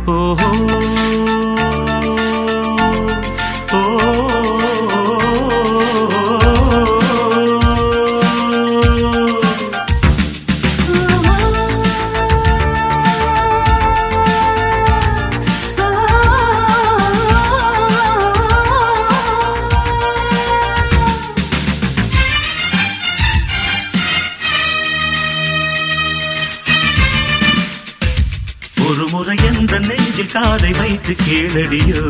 ஓஹோ ஓ ஒரு முறை எந்த நெஞ்சில் காதை வைத்து கேளடியோ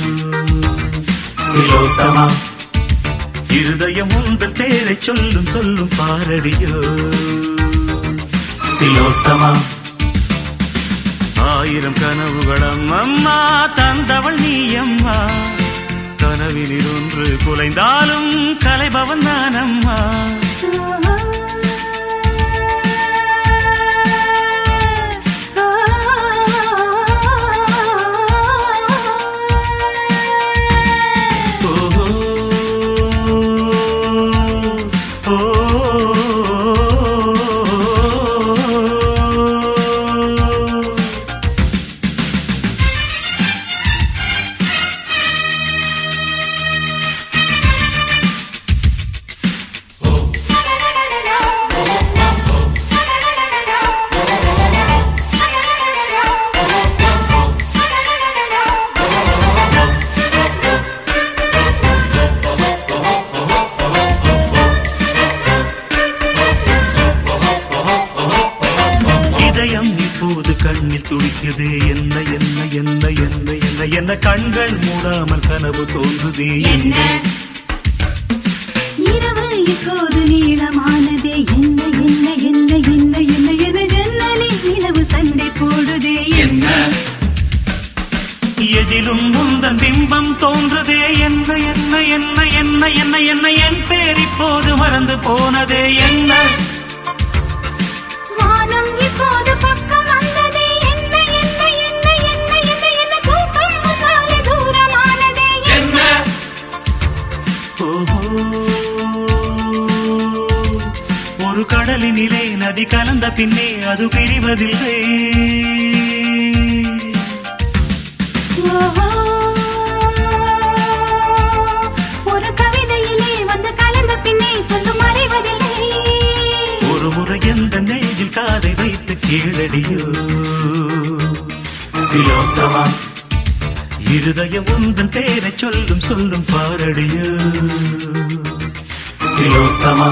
திலோத்தமா இருதயம் உந்தன் பேரை சொல்லும் சொல்லும் பாரடியோ திலோத்தமா ஆயிரம் கனவுகளம் அம்மா தந்தவள் நீ அம்மா கனவினில் ஒன்று குலைந்தாலும் கலைபவன் நான் அம்மா ஓஹோ ஓ இதயம் இப்போது கண்ணில் துடிக்குது என்ன என்ன என்ன என்ன என்ன என்ன கண்கள் மூடாமல் கனவு தோன்றுதே என்ன இரவு இப்போது நீளமானதே என்ன என்ன என்ன என்ன என்ன என ஜன்னலில் நிலவு சண்டை போடுதே என்ன எதிலும் முந்தன் பிம்பம் தோன்றுதே என்ன என்ன என்ன என்ன என்ன என்ன என் பேர் இப்போது மறந்து போனதே என்ன வானம் இப்போது பக்கம் வந்ததே என்ன என்ன என்ன என்ன என்ன என்ன தூக்கம் முன்னாலே தூரமானதே என்ன ஓஹோ ஒரு கடலினிலே நதி கலந்த பின்னே அது பிரிவதில்லை ஓஹோ ஒரு கவிதையிலே வந்து கலந்த பின்னே சொல்லும் மறைவதில்லை ஒரு முறை எந்த நெஞ்சில் காதை வைத்து கீழடியோ திலோத்தமா இருதயம் உந்தன் பேரை சொல்லும் சொல்லும் பாரடியோ திலோத்தமா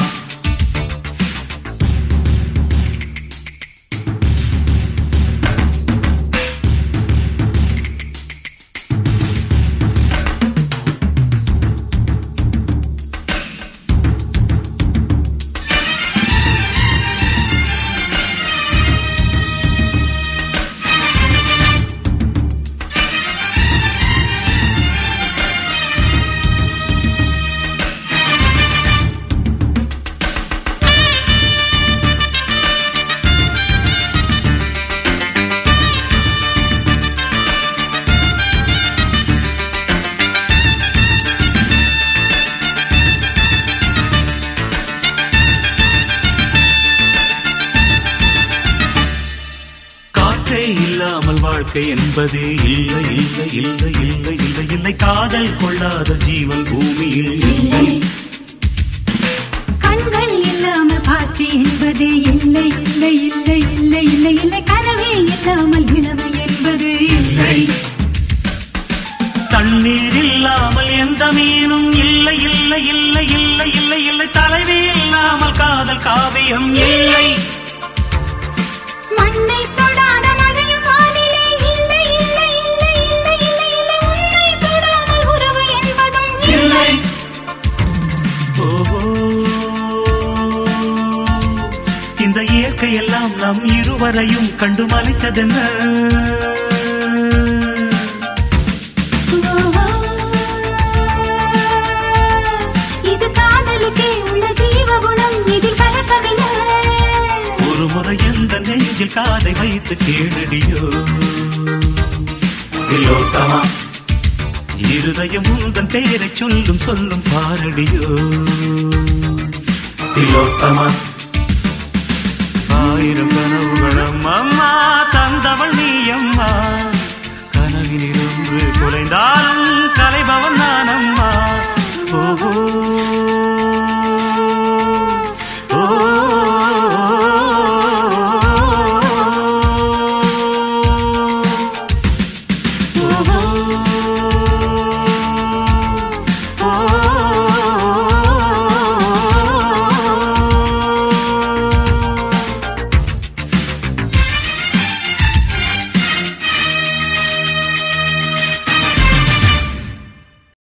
காற்றே இல்லாமல் வாழ்க்கை என்பது இல்லை இல்லை இல்லை இல்லை இல்லை இல்லை காதல் கொள்ளாத ஜீவன் பூமியில் இல்லை கண்கள் இல்லாமல் காட்சி என்பது இல்லை இல்லை இல்லை இல்லை இல்லை இல்லை கனவே இல்லாமல் நிலவு என்பது இல்லை தண்ணீர் இல்லாமல் எந்த மீனும் இல்லை இல்லை இல்லை இல்லை இல்லை இல்லை தலைவி இல்லாமல் காதல் காவியம் இல்லை மண்ணை தொடாத மழையும் வானிலே இல்லை இல்லை இல்லை இல்லை இல்லை இல்லை உன்னை தொடாமல் உறவு என்பதும் இல்லை ஓஹோ இந்த இயற்கை எல்லாம் நம் இருவரையும் கண்டு மலித்ததென்ன ஓஹோ. இது காதலுக்கே உள்ள ஜீவ குணம் இதில் கலக்கவில்லை ஒரு முறை எந்த நெஞ்சில் காதை வைத்து கேளடியோ திலோத்தமா இருதயம் உந்தன் பேரை சொல்லும் சொல்லும் பாரடியோ திலோத்தமா ஆயிரம் கனவுகளும் அம்மா தந்தவள் நீ அம்மா கல்வி நின்று குலைந்தாலும் கலைபவன் நான் அம்மா